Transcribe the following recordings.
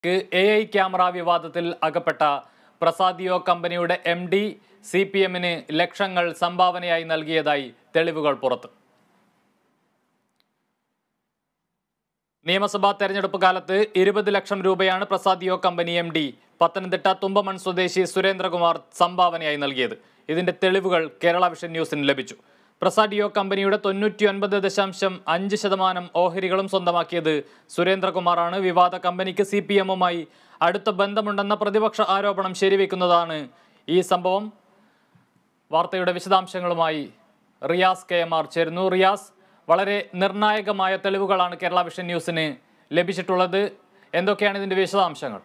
A I camera വിവാദത്തിൽ അകപ്പെട്ട പ്രസാദിയോ കമ്പനിയുടെ എം ഡി സി പി എമ്മിന് ലക്ഷങ്ങൾ സംഭാവനയായി നൽകിയതായി തെളിവുകൾ പുറത്ത് നിയമസഭാ തെരഞ്ഞെടുപ്പ് കാലത്ത് ഇരുപത് ലക്ഷം രൂപയാണ് പ്രസാദിയോ company M D Pathanamthitta Thumpamon സ്വദേശി സുരേന്ദ്രകുമാർ സംഭാവനയായി നൽകിയത് ഇതിന്റെ തെളിവുകൾ കേരള വിഷൻ ന്യൂസിന് ലഭിച്ചു പ്രസാഡിയോ കമ്പനിയുടെ തൊണ്ണൂറ്റി ഒൻപത് ദശാംശം അഞ്ച് ശതമാനം ഓഹരികളും സ്വന്തമാക്കിയത് സുരേന്ദ്രകുമാറാണ് വിവാദ കമ്പനിക്ക് സി പി എമ്മുമായി അടുത്ത ബന്ധമുണ്ടെന്ന പ്രതിപക്ഷ ആരോപണം ശരിവെക്കുന്നതാണ് ഈ സംഭവം വാർത്തയുടെ വിശദാംശങ്ങളുമായി റിയാസ് കെ എം ആർ ചേരുന്നു റിയാസ് വളരെ നിർണായകമായ തെളിവുകളാണ് കേരള വിഷൻ ന്യൂസിന് ലഭിച്ചിട്ടുള്ളത് എന്തൊക്കെയാണ് ഇതിന്റെ വിശദാംശങ്ങൾ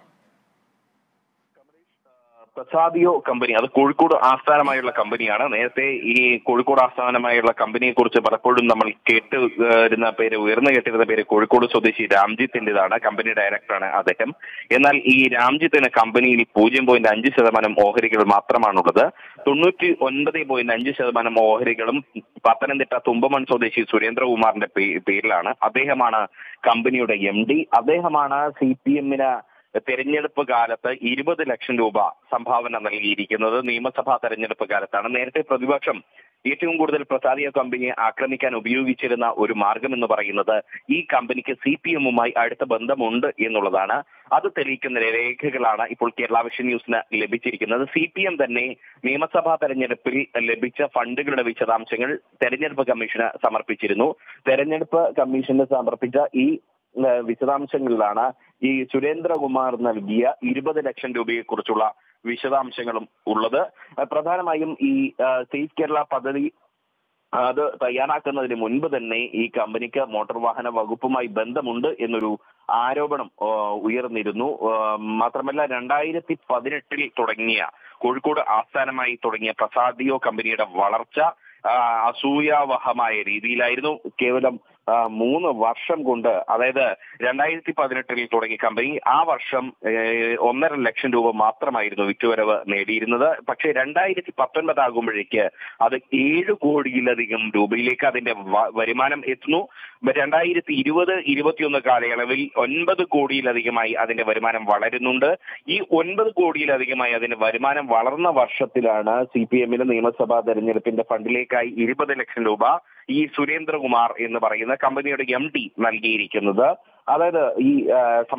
പ്രസാദിയോ കമ്പനി അത് കോഴിക്കോട് ആസ്ഥാനമായുള്ള കമ്പനിയാണ് നേരത്തെ ഈ കോഴിക്കോട് ആസ്ഥാനമായുള്ള കമ്പനിയെ കുറിച്ച് പലപ്പോഴും നമ്മൾ കേട്ട് വരുന്ന പേര് ഉയർന്നു കേട്ടിരുന്ന പേര് കോഴിക്കോട് സ്വദേശി രാംജിത്തിന്റേതാണ് കമ്പനി ഡയറക്ടറാണ് അദ്ദേഹം എന്നാൽ ഈ രാംജിത്തിന് കമ്പനിയിൽ പൂജ്യം പോയിന്റ് അഞ്ച് ശതമാനം ഓഹരികൾ മാത്രമാണുള്ളത് തൊണ്ണൂറ്റി ഒൻപത് പോയിന്റ് അഞ്ച് ശതമാനം ഓഹരികളും പത്തനംതിട്ട തുമ്പമൺ സ്വദേശി സുരേന്ദ്രകുമാറിന്റെ പേ- പേരിലാണ് അദ്ദേഹമാണ് കമ്പനിയുടെ എം ഡി അദ്ദേഹമാണ് സി പി എമ്മിന് തെരഞ്ഞെടുപ്പ് കാലത്ത് ഇരുപത് ലക്ഷം രൂപ സംഭാവന നൽകിയിരിക്കുന്നത് നിയമസഭാ തെരഞ്ഞെടുപ്പ് കാലത്താണ് നേരത്തെ പ്രതിപക്ഷം ഏറ്റവും കൂടുതൽ പ്രസാദിയ കമ്പനിയെ ആക്രമിക്കാൻ ഉപയോഗിച്ചിരുന്ന ഒരു മാർഗം എന്ന് പറയുന്നത് ഈ കമ്പനിക്ക് സി പി എമ്മുമായി അടുത്ത ബന്ധമുണ്ട് എന്നുള്ളതാണ് അത് തെളിയിക്കുന്ന രേഖകളാണ് ഇപ്പോൾ കേരള വിഷൻ ന്യൂസിന് ലഭിച്ചിരിക്കുന്നത് സി പി എം തന്നെ നിയമസഭാ തെരഞ്ഞെടുപ്പിൽ ലഭിച്ച ഫണ്ടുകളുടെ വിശദാംശങ്ങൾ തെരഞ്ഞെടുപ്പ് കമ്മീഷന് സമർപ്പിച്ചിരുന്നു തെരഞ്ഞെടുപ്പ് കമ്മീഷന് സമർപ്പിച്ച ഈ ഏഹ് വിശദാംശങ്ങളിലാണ് ഈ സുരേന്ദ്രകുമാർ നൽകിയ ഇരുപത് ലക്ഷം രൂപയെ കുറിച്ചുള്ള വിശദാംശങ്ങളും ഉള്ളത് ഏഹ് പ്രധാനമായും ഈ ഏഹ് സേഫ് കേരള പദ്ധതി അത് തയ്യാറാക്കുന്നതിന് മുൻപ് തന്നെ ഈ കമ്പനിക്ക് മോട്ടോർ വാഹന വകുപ്പുമായി ബന്ധമുണ്ട് എന്നൊരു ആരോപണം ആ, ഉയർന്നിരുന്നു ആ, മാത്രമല്ല രണ്ടായിരത്തി പതിനെട്ടിൽ തുടങ്ങിയ കോഴിക്കോട് ആസ്ഥാനമായി തുടങ്ങിയ പ്രസാദിയോ കമ്പനിയുടെ വളർച്ച ആ, അസൂയാവഹമായ രീതിയിലായിരുന്നു കേവലം ആ, മൂന്ന് വർഷം കൊണ്ട് അതായത് രണ്ടായിരത്തി പതിനെട്ടിൽ തുടങ്ങിയ കമ്പനി ആ വർഷം ഏഹ്, ഒന്നര ലക്ഷം രൂപ മാത്രമായിരുന്നു വിറ്റുവരവ് നേടിയിരുന്നത് പക്ഷേ രണ്ടായിരത്തി പത്തൊൻപത് ആകുമ്പോഴേക്ക് അത് ഏഴ് കോടിയിലധികം രൂപയിലേക്ക് അതിന്റെ വ- വരുമാനം എത്തുന്നു രണ്ടായിരത്തി ഇരുപത് ഇരുപത്തിയൊന്ന് കാലയളവിൽ ഒൻപത് കോടിയിലധികമായി അതിന്റെ വരുമാനം വളരുന്നുണ്ട് ഈ ഒൻപത് കോടിയിലധികമായി അതിന്റെ വരുമാനം വളർന്ന വർഷത്തിലാണ് സി പി എമ്മിന് നിയമസഭാ തെരഞ്ഞെടുപ്പിന്റെ ഫണ്ടിലേക്കായി ഇരുപത് ലക്ഷം രൂപ ഈ സുരേന്ദ്രകുമാർ എന്ന് പറയുന്ന കമ്പനിയുടെ എം ഡി നൽകിയിരിക്കുന്നത് അതായത് ഈ ആ,